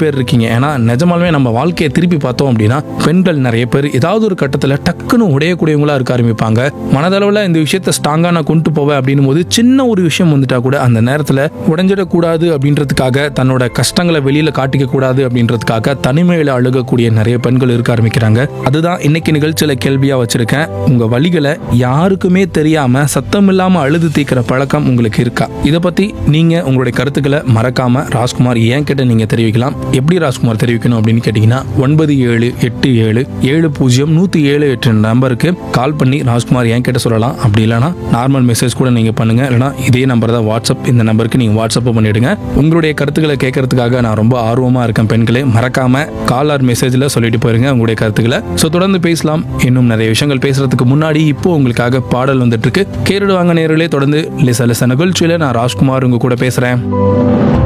பேர் இருக்கீங்க ஏன்னா நிஜமாலுமே நம்ம வாழ்க்கையை திருப்பி பார்த்தோம் அப்படின்னா பெண்கள் நிறைய பேர் ஏதாவது ஒரு கட்டத்தில் டக்குன்னு உடையக்கூடியவங்களா இருக்க ஆரம்பிப்பாங்க மனதளவில் இந்த விஷயத்த ஸ்ட்ராங்காக நான் கொண்டு போவேன் அப்படின்னும் போது சின்ன ஒரு விஷயம் வந்துட்டா கூட அந்த நேரத்தில் உடஞ்சிடக்கூடாது அப்படின்றதுக்காக தன்னோட கஷ்டங்களை வெளியில் காட்டிக்க கூடாது அப்படின்றதுக்காக தனிமையில் அழுகக்கூடிய நிறைய பெண்கள் இருக்க ஆரம்பிக்கிறாங்க அதுதான் இன்னைக்கு நிகழ்ச்சியில் கேள்வியாக வச்சிருக்கேன் உங்கள் வழிகளை யாருக்குமே தெரியாமல் சத்தம் இல்லாமல் அழுது தீக்கிற பழக்கம் உங்களுக்கு இருக்கா இதை பற்றி நீங்கள் உங்களுடைய கருத்துக்களை மறக்காம ராஜ்குமார் ஏன் கிட்ட நீங்கள் தெரிவிக்கலாம் எப்படி ராஜ்குமார் தெரிவிக்கணும் அப்படின்னு கேட்டிங்கன்னா ஒன்பது ஏழு எட்டு ஏழு ஏழு பூஜ்ஜியம் நூற்றி ஏழு எட்டு நம்பருக்கு கால் பண்ணி ராஜ்குமார் என் கிட்ட சொல்லலாம் அப்படி இல்லைனா நார்மல் மெசேஜ் கூட நீங்கள் பண்ணுங்கள் இல்லைனா இதே நம்பர் தான் வாட்ஸ்அப் இந்த நம்பருக்கு நீங்கள் வாட்ஸ்அப் பண்ணிவிடுங்க உங்களுடைய கருத்துக்களை கேட்கறதுக்காக நான் ரொம்ப ஆர்வமாக இருக்கேன் பெண்களே மறக்காம கால் ஆர் மெசேஜில் சொல்லிட்டு போயிருங்க உங்களுடைய கருத்துக்களை ஸோ தொடர்ந்து பேசலாம் இன்னும் நிறைய விஷயங்கள் பேசுறதுக்கு முன்னாடி இப்போ உங்களுக்காக பாடல் வந்துட்டு இருக்கு கேட்டுடுவாங்க நேர்களே தொடர்ந்து லிச லிச நிகழ்ச்சியில் நான் ராஜ்குமார் உங்க கூட பேசுகிறேன்